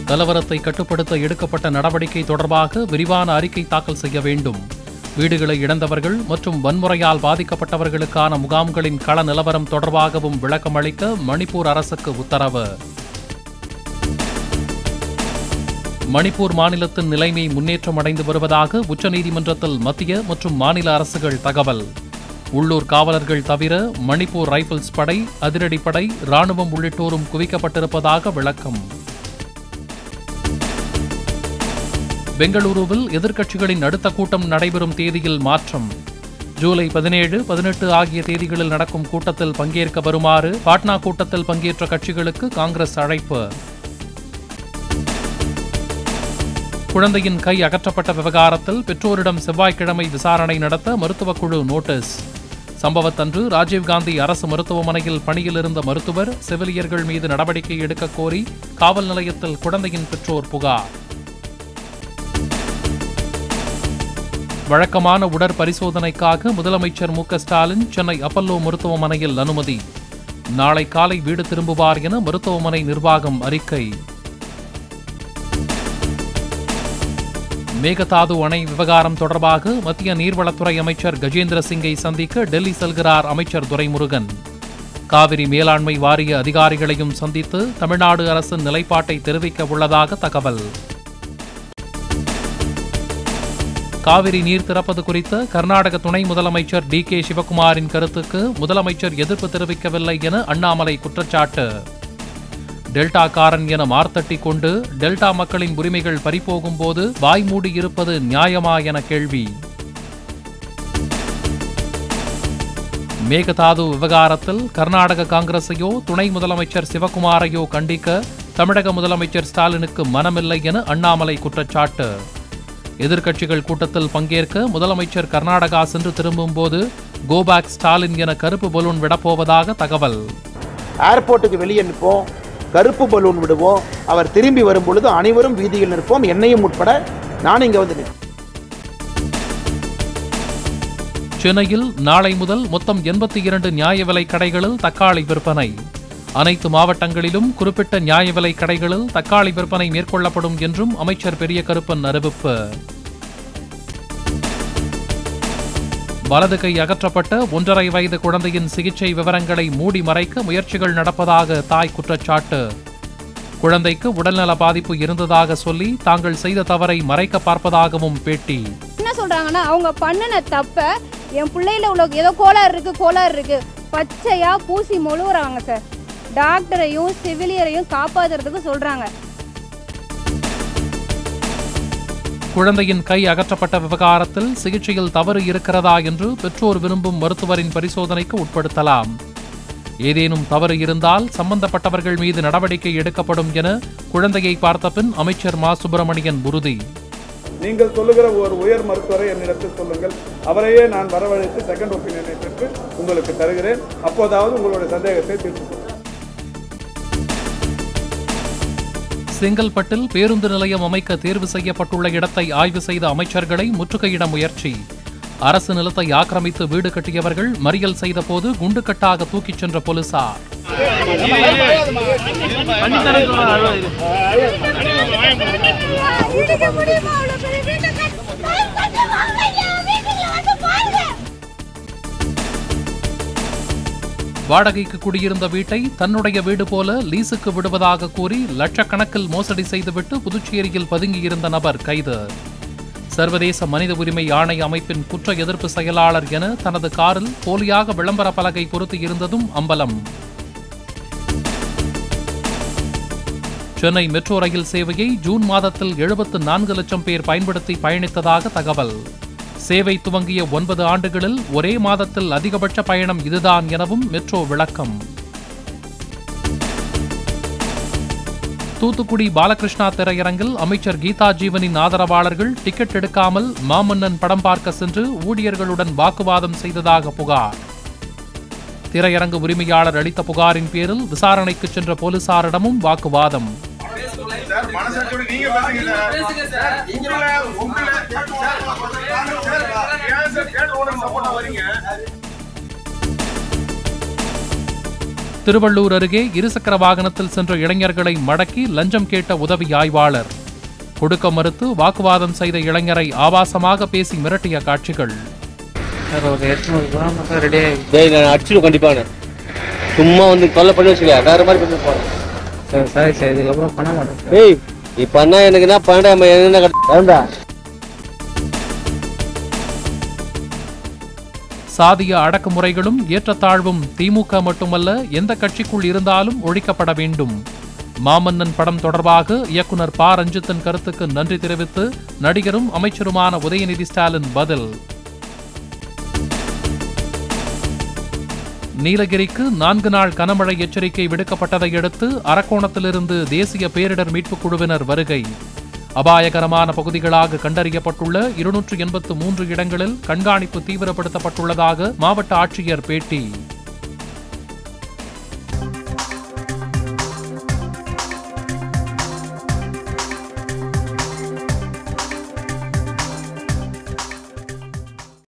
கலவரத்தை கட்டுப்படுத்த எடுக்கப்பட்ட நடவடிக்கை தொடர்பாக விரிவான அறிக்கை தாக்கல் செய்ய வேண்டும் வீடுகளை இழந்தவர்கள் மற்றும் வன்முறையால் பாதிக்கப்பட்டவர்களுக்கான முகாம்களின் கள நிலவரம் தொடர்பாகவும் விளக்கமளிக்க மணிப்பூர் அரசுக்கு உத்தரவு மணிப்பூர் மாநிலத்தின் நிலைமை முன்னேற்றம் அடைந்து வருவதாக உச்சநீதிமன்றத்தில் மத்திய மற்றும் மாநில அரசுகள் தகவல் உள்ளூர் காவலர்கள் தவிர மணிப்பூர் ரைபிள்ஸ் படை அதிரடிப்படை ராணுவம் உள்ளிட்டோரும் குவிக்கப்பட்டிருப்பதாக விளக்கம் பெங்களூருவில் எதிர்க்கட்சிகளின் அடுத்த கூட்டம் நடைபெறும் தேதியில் மாற்றம் ஜூலை பதினேழு பதினெட்டு ஆகிய தேதிகளில் நடக்கும் கூட்டத்தில் பங்கேற்க வருமாறு பாட்னா கூட்டத்தில் பங்கேற்ற கட்சிகளுக்கு காங்கிரஸ் அழைப்பு குழந்தையின் கை அகற்றப்பட்ட விவகாரத்தில் பெற்றோரிடம் செவ்வாய்க்கிழமை விசாரணை நடத்த மருத்துவக் குழு நோட்டீஸ் சம்பவத்தன்று ராஜீவ்காந்தி அரசு மருத்துவமனையில் பணியில் இருந்த மருத்துவர் செவிலியர்கள் மீது நடவடிக்கை எடுக்க கோரி காவல் நிலையத்தில் குழந்தையின் பெற்றோர் புகார் வழக்கமான உடற்பரிசோதனைக்காக முதலமைச்சர் மு க ஸ்டாலின் சென்னை அப்பல்லோ மருத்துவமனையில் அனுமதி நாளை காலை வீடு திரும்புவார் என மருத்துவமனை நிர்வாகம் அறிக்கை மேகதாது அணை விவகாரம் தொடர்பாக மத்திய நீர்வளத்துறை அமைச்சர் கஜேந்திர சிங்கை சந்திக்க டெல்லி செல்கிறார் அமைச்சர் துரைமுருகன் காவிரி மேலாண்மை வாரிய அதிகாரிகளையும் சந்தித்து தமிழ்நாடு அரசின் நிலைப்பாட்டை தெரிவிக்க உள்ளதாக தகவல் காவிரி நீர் திறப்பது குறித்த கர்நாடக துணை முதலமைச்சர் டி கே சிவகுமாரின் கருத்துக்கு முதலமைச்சர் எதிர்ப்பு தெரிவிக்கவில்லை என அண்ணாமலை குற்றச்சாட்டு டெல்டாக்காரன் என மார்த்தட்டி கொண்டு டெல்டா மக்களின் உரிமைகள் பறிபோகும் போது வாய் மூடி இருப்பது நியாயமா என கேள்வி மேகதாது விவகாரத்தில் கர்நாடக காங்கிரஸையோ துணை முதலமைச்சர் சிவகுமாரையோ கண்டிக்க தமிழக முதலமைச்சர் ஸ்டாலினுக்கு மனமில்லை என அண்ணாமலை குற்றச்சாட்டு எதிர்க்கட்சிகள் கூட்டத்தில் பங்கேற்க முதலமைச்சர் கர்நாடகா சென்று திரும்பும்போது கோபேக் ஸ்டாலின் என கருப்பு பலூன் விடப்போவதாக தகவல் ஏர்போர்ட்டுக்கு வெளியே நிற்போம் கருப்பு பலூன் விடுவோம் அவர் திரும்பி வரும் பொழுது அனைவரும் வீதியில் நிற்போம் என்னையும் உட்பட நான் இங்கே வந்து நிற்பேன் சென்னையில் நாளை முதல் மொத்தம் எண்பத்தி இரண்டு நியாய விலை கடைகளில் தக்காளி விற்பனை அனைத்து மாவட்டங்களிலும் குறிப்பிட்ட நியாய விலை கடைகளில் தக்காளி விற்பனை மேற்கொள்ளப்படும் என்றும் அமைச்சர் பெரிய கருப்பன் அறிவிப்பு வலது கை அகற்றப்பட்ட ஒன்றரை வயது குழந்தையின் சிகிச்சை விவரங்களை மூடி மறைக்க முயற்சிகள் நடப்பதாக தாய் குற்றச்சாட்டு குழந்தைக்கு உடல்நல பாதிப்பு இருந்ததாக சொல்லி தாங்கள் செய்த தவறை மறைக்க பார்ப்பதாகவும் பேட்டி என்ன சொல்றாங்கன்னா அவங்க பண்ணின தப்ப என் பிள்ளையில உள்ள ஏதோ கோளாறு இருக்கு கோளாறு இருக்கு பச்சையா பூசி மொழுவுறாங்க சார் டாக்டரையும் செவிலியரையும் காப்பாத்துறதுக்கு சொல்றாங்க குழந்தையின் கை அகற்றப்பட்ட விவகாரத்தில் சிகிச்சையில் தவறு இருக்கிறதா என்று பெற்றோர் விரும்பும் மருத்துவரின் பரிசோதனைக்கு உட்படுத்தலாம் ஏதேனும் தவறு இருந்தால் சம்பந்தப்பட்டவர்கள் மீது நடவடிக்கை எடுக்கப்படும் என குழந்தையை பார்த்த பின் அமைச்சர் மா சுப்பிரமணியன் உறுதி நீங்கள் சொல்லுகிற ஒரு உயர் மருத்துவரை என்னிடத்தில் சொல்லுங்கள் அவரையே நான் வரவழைத்து செகண்ட் ஒப்பீனியனை பெற்று உங்களுக்கு தருகிறேன் அப்போதாவது உங்களுடைய சந்தேகத்தை தீர்த்து கொள்ளுங்கள். செங்கல்பட்டில் பேருந்து நிலையம் அமைக்க தேர்வு செய்யப்பட்டுள்ள இடத்தை ஆய்வு செய்த அமைச்சர்களை முற்றுகையிட முயற்சி அரசு நிலத்தை ஆக்கிரமித்து வீடு கட்டியவர்கள் மறியல் செய்தபோது குண்டுக்கட்டாக தூக்கிச் சென்ற போலீசார் வாடகைக்கு குடியிருந்த வீட்டை தன்னுடைய வீடு போல லீசுக்கு விடுவதாக கூறி லட்சக்கணக்கில் மோசடி செய்துவிட்டு புதுச்சேரியில் பதுங்கியிருந்த நபர் கைது சர்வதேச மனித உரிமை ஆணைய அமைப்பின் குற்ற எதிர்ப்பு செயலாளர் என தனது காரில் போலியாக விளம்பர பலகை பொருத்தி இருந்ததும் அம்பலம் சென்னை மெட்ரோ ரயில் சேவையை ஜூன் மாதத்தில் எழுபத்து நான்கு லட்சம் பேர் பயன்படுத்தி பயணித்ததாக தகவல் சேவை துவங்கிய ஒன்பது ஆண்டுகளில் ஒரே மாதத்தில் அதிகபட்ச பயணம் இதுதான் எனவும் மெட்ரோ விளக்கம் தூத்துக்குடி பாலகிருஷ்ணா திரையரங்கில் அமைச்சர் கீதா ஜீவனின் ஆதரவாளர்கள் டிக்கெட் எடுக்காமல் மாமன்னன் படம் பார்க்க சென்று ஊழியர்களுடன் வாக்குவாதம் செய்ததாக புகார் திரையரங்கு உரிமையாளர் அளித்த புகாரின் பேரில் விசாரணைக்கு சென்ற போலீசாரிடமும் வாக்குவாதம் திருவள்ளூர் அருகே இருசக்கர வாகனத்தில் சென்ற இளைஞர்களை மடக்கி லஞ்சம் கேட்ட உதவி ஆய்வாளர் கொடுக்க மறுத்து வாக்குவாதம் செய்த இளைஞரை ஆபாசமாக பேசி மிரட்டிய காட்சிகள் சார் ஒரு எட்நூறு கிராம் மட்டும் ரெடி ஆகி டேய் நான் அடிச்சிடும் கண்டிப்பாங்க சும்மா வந்து தொல்லை பண்ணி வச்சுக்க வேற மாதிரி பண்ணி போறேன் சார் சார் சார் இதுக்கப்புறம் பண்ண மாட்டேன் சார் டேய் நீ பண்ணா எனக்கு என்ன பண்ண என்ன கட்ட சாதிய அடக்குமுறைகளும் ஏற்றத்தாழ்வும் திமுக மட்டுமல்ல எந்த கட்சிக்குள் இருந்தாலும் ஒழிக்கப்பட வேண்டும் மாமன்னன் படம் தொடர்பாக இயக்குனர் ப ரஞ்சித்தின் கருத்துக்கு நன்றி தெரிவித்து நடிகரும் அமைச்சருமான உதயநிதி ஸ்டாலின் பதில் நீலகிரிக்கு நான்கு நாள் கனமழை எச்சரிக்கை விடுக்கப்பட்டதை அடுத்து அரக்கோணத்திலிருந்து தேசிய பேரிடர் மீட்புக் குழுவினர் வருகை அபாயகரமான பகுதிகளாக கண்டறியப்பட்டுள்ள இருநூற்று எண்பத்து மூன்று இடங்களில் கண்காணிப்பு தீவிரப்படுத்தப்பட்டுள்ளதாக மாவட்ட ஆட்சியர் பேட்டி